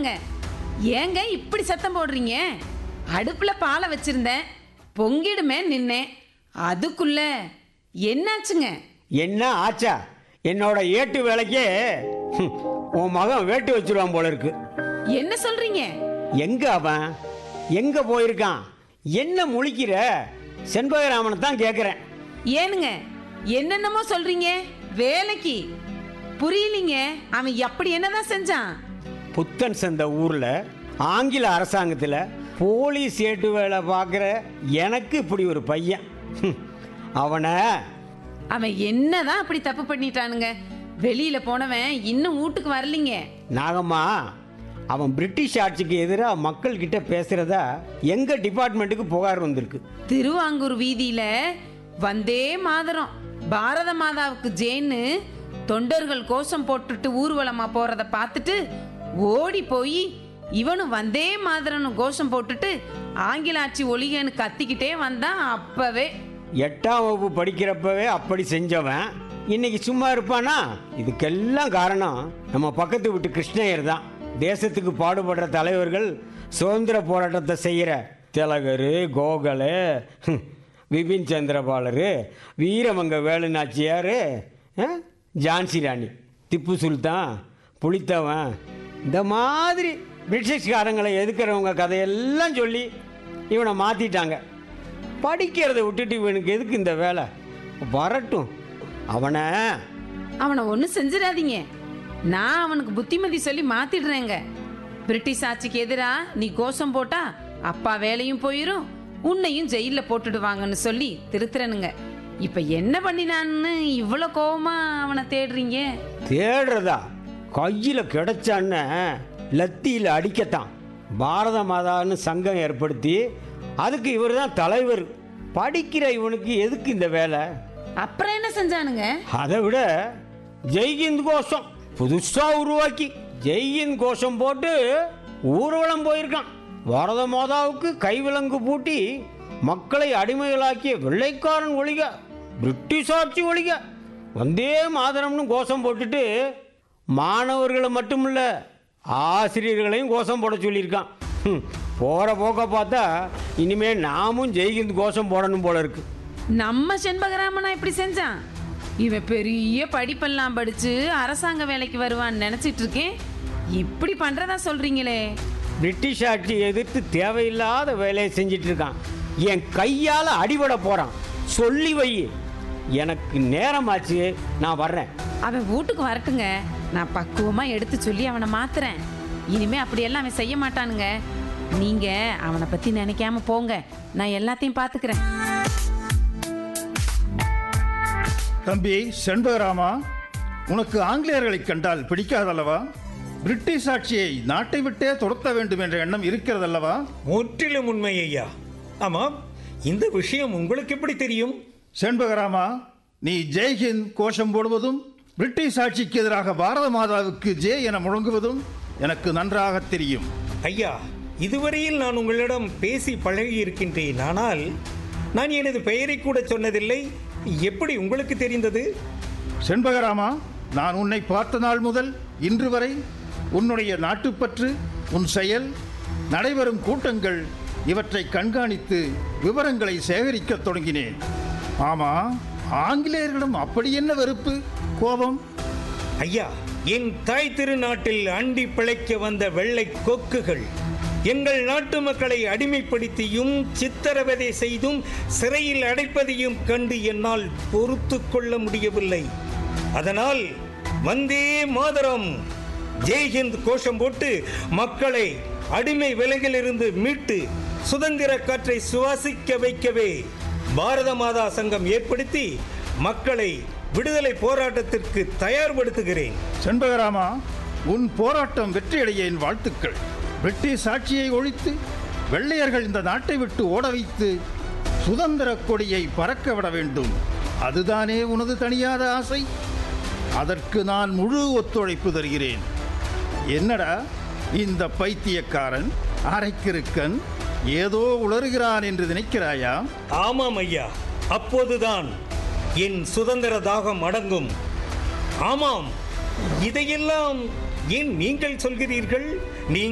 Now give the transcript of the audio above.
வாங்குங்க ஏங்க இப்படி சத்தம் போடுறீங்க அடுப்புல பாலை வச்சிருந்தேன் பொங்கிடுமே நின்னேன் அதுக்குள்ள என்னாச்சுங்க என்ன ஆச்சா என்னோட ஏட்டு வேலைக்கே ஹம், உன் மகன் வேட்டு வச்சிருவான் போல இருக்கு என்ன சொல்றீங்க எங்க அவன் எங்க போயிருக்கான் என்ன முழிக்கிற செண்பகராமனை தான் கேட்குறேன் ஏனுங்க என்னென்னமோ சொல்றீங்க வேலைக்கு புரியலீங்க அவன் அப்படி என்னதான் செஞ்சான் புத்தன் சந்த ஊரில் ஆங்கில அரசாங்கத்தில் போலீஸ் ஏட்டு வேலை பார்க்குற எனக்கு இப்படி ஒரு பையன் ஹம், அவனை அவன் என்னதான் அப்படி தப்பு பண்ணிட்டானுங்க வெளியில போனவன் இன்னும் வீட்டுக்கு வரலீங்க நாகம்மா அவன் பிரிட்டிஷ் ஆட்சிக்கு எதிராக மக்கள்கிட்ட பேசுகிறதா எங்கள் டிபார்ட்மெண்ட்டுக்கு புகார் வந்திருக்கு திருவாங்கூர் வீதியில வந்தே மாதரம் பாரத மாதாவுக்கு ஜெயின்னு தொண்டர்கள் கோஷம் போட்டுட்டு ஊர்வலமா போறத பார்த்துட்டு ஓடி போய் இவனும் வந்தே மாதரம்னு கோஷம் போட்டுட்டு ஆங்கில ஆட்சி ஒளிகன்னு கத்திக்கிட்டே வந்தான் அப்பவே எட்டாம் வகுப்பு படிக்கிறப்பவே அப்படி செஞ்சவன் இன்னைக்கு சும்மா இருப்பானா இதுக்கெல்லாம் காரணம் நம்ம பக்கத்து வீட்டு கிருஷ்ணயர் தான் தேசத்துக்கு பாடுபடுற தலைவர்கள் சுதந்திர போராட்டத்தை செய்கிற திலகர் கோகலு ஹம், பிபின் சந்திரபாலரு வீரமங்க வேலு நாச்சியார் அஹ், ஜான்சி ராணி திப்பு சுல்தான் புளித்தவன் இந்த மாதிரி பிரிட்டிஷ்காரங்களை எதுக்குறவங்க கதையெல்லாம் சொல்லி இவனை மாற்றிட்டாங்க படிக்கிறதை விட்டுட்டு இவனுக்கு எதுக்கு இந்த வேலை வரட்டும் அவனை அவனை ஒன்றும் செஞ்சிடாதீங்க நான் அவனுக்கு புத்திமதி சொல்லி மாத்திடுறேங்க பிரிட்டிஷ் ஆட்சிக்கு எதிரா நீ கோஷம் போட்டா அப்பா வேலையும் போயிரும் உன்னையும் ஜெயில போட்டுடுவாங்கன்னு சொல்லி திருத்துறனுங்க இப்ப என்ன பண்ணினான்னு இவ்வளோ கோவமா அவனை தேடுறீங்க தேடுறதா கையில் கிடைச்சான்னு லத்தியில் அடிக்கத்தான் பாரத மாதான்னு சங்கம் ஏற்படுத்தி அதுக்கு இவர் தான் தலைவர் படிக்கிற இவனுக்கு எதுக்கு இந்த வேலை அப்புறம் என்ன செஞ்சானுங்க அதை விட ஜெய்ஹிந்த் கோஷம் புதுசா உருவாக்கி ஜெய்ஹிந்த் கோஷம் போட்டு ஊர்வலம் போயிருக்கான் பாரத மாதாவுக்கு கைவிலங்கு பூட்டி மக்களை அடிமைகளாக்கிய வெள்ளைக்காரன் ஒழிக பிரிட்டிஷ் ஆட்சி ஒழிக வந்தே மாதரம்னு கோஷம் போட்டுட்டு மாணவர்களை மட்டுமில்ல ஆசிரியர்களையும் கோஷம் போட சொல்லியிருக்கான் ஹம், போற போக்க பார்த்தா இனிமே நாமும் ஜெய்ஹிந்த் கோஷம் போடணும் போல இருக்கு நம்ம செண்பகராமனா இப்படி செஞ்சான் இவன் பெரிய படிப்பெல்லாம் படிச்சு அரசாங்க வேலைக்கு வருவான்னு நினைச்சிட்டு இருக்கேன் இப்படி பண்றதா சொல்றீங்களே பிரிட்டிஷ் ஆட்சி எதிர்த்து தேவையில்லாத வேலையை செஞ்சிட்டு இருக்கான் என் கையால் அடிபட போறான் சொல்லி வை எனக்கு நேரமாச்சு நான் வர்றேன் அவன் வீட்டுக்கு வரட்டுங்க நான் பக்குவமா எடுத்து சொல்லி அவனை மாத்துறேன் இனிமே அப்படியெல்லாம் அவன் செய்ய மாட்டானுங்க நீங்க அவனை பத்தி நினைக்காம போங்க நான் எல்லாத்தையும் பாத்துக்கிறேன் தம்பி செண்பகராமா உனக்கு ஆங்கிலேயர்களை கண்டால் பிடிக்காதல்லவா பிரிட்டிஷ் ஆட்சியை நாட்டை விட்டே துரத்த வேண்டும் என்ற எண்ணம் இருக்கிறதல்லவா முற்றிலும் உண்மை ஐயா ஆமாம் இந்த விஷயம் உங்களுக்கு எப்படி தெரியும் செண்பகராமா நீ ஜெய்ஹிந்த் கோஷம் போடுவதும் பிரிட்டிஷ் ஆட்சிக்கு எதிராக பாரத மாதாவுக்கு ஜெய் என முழங்குவதும் எனக்கு நன்றாக தெரியும் ஐயா இதுவரையில் நான் உங்களிடம் பேசி பழகி இருக்கின்றேன் ஆனால் நான் எனது பெயரை கூட சொன்னதில்லை எப்படி உங்களுக்கு தெரிந்தது செண்பகராமா நான் உன்னை பார்த்த நாள் முதல் இன்று வரை உன்னுடைய நாட்டுப்பற்று உன் செயல் நடைபெறும் கூட்டங்கள் இவற்றை கண்காணித்து விவரங்களை சேகரிக்கத் தொடங்கினேன் ஆமா ஆங்கிலேயர்களிடம் அப்படி என்ன வெறுப்பு கோபம் ஐயா என் தாய் திருநாட்டில் அண்டி பிழைக்க வந்த வெள்ளை கொக்குகள் எங்கள் நாட்டு மக்களை அடிமைப்படுத்தியும் சித்திரவதை செய்தும் சிறையில் அடைப்பதையும் கண்டு என்னால் பொறுத்து கொள்ள முடியவில்லை அதனால் வந்தே மாதரம் ஜெய்ஹிந்த் கோஷம் போட்டு மக்களை அடிமை விலங்கிலிருந்து மீட்டு சுதந்திர காற்றை சுவாசிக்க வைக்கவே பாரத மாதா சங்கம் ஏற்படுத்தி மக்களை விடுதலை போராட்டத்திற்கு தயார்படுத்துகிறேன் செண்பகராமா உன் போராட்டம் வெற்றியடைய என் வாழ்த்துக்கள் பிரிட்டிஷ் ஆட்சியை ஒழித்து வெள்ளையர்கள் இந்த நாட்டை விட்டு ஓட வைத்து சுதந்திர கொடியை பறக்க விட வேண்டும் அதுதானே உனது தனியாத ஆசை அதற்கு நான் முழு ஒத்துழைப்பு தருகிறேன் என்னடா இந்த பைத்தியக்காரன் அரைக்கிருக்கன் ஏதோ உளறுகிறான் என்று நினைக்கிறாயா ஆமாம் ஐயா அப்போதுதான் என் சுதந்திர தாகம் அடங்கும் ஆமாம் இதையெல்லாம் ஏன் நீங்கள் சொல்கிறீர்கள் நீங்கள்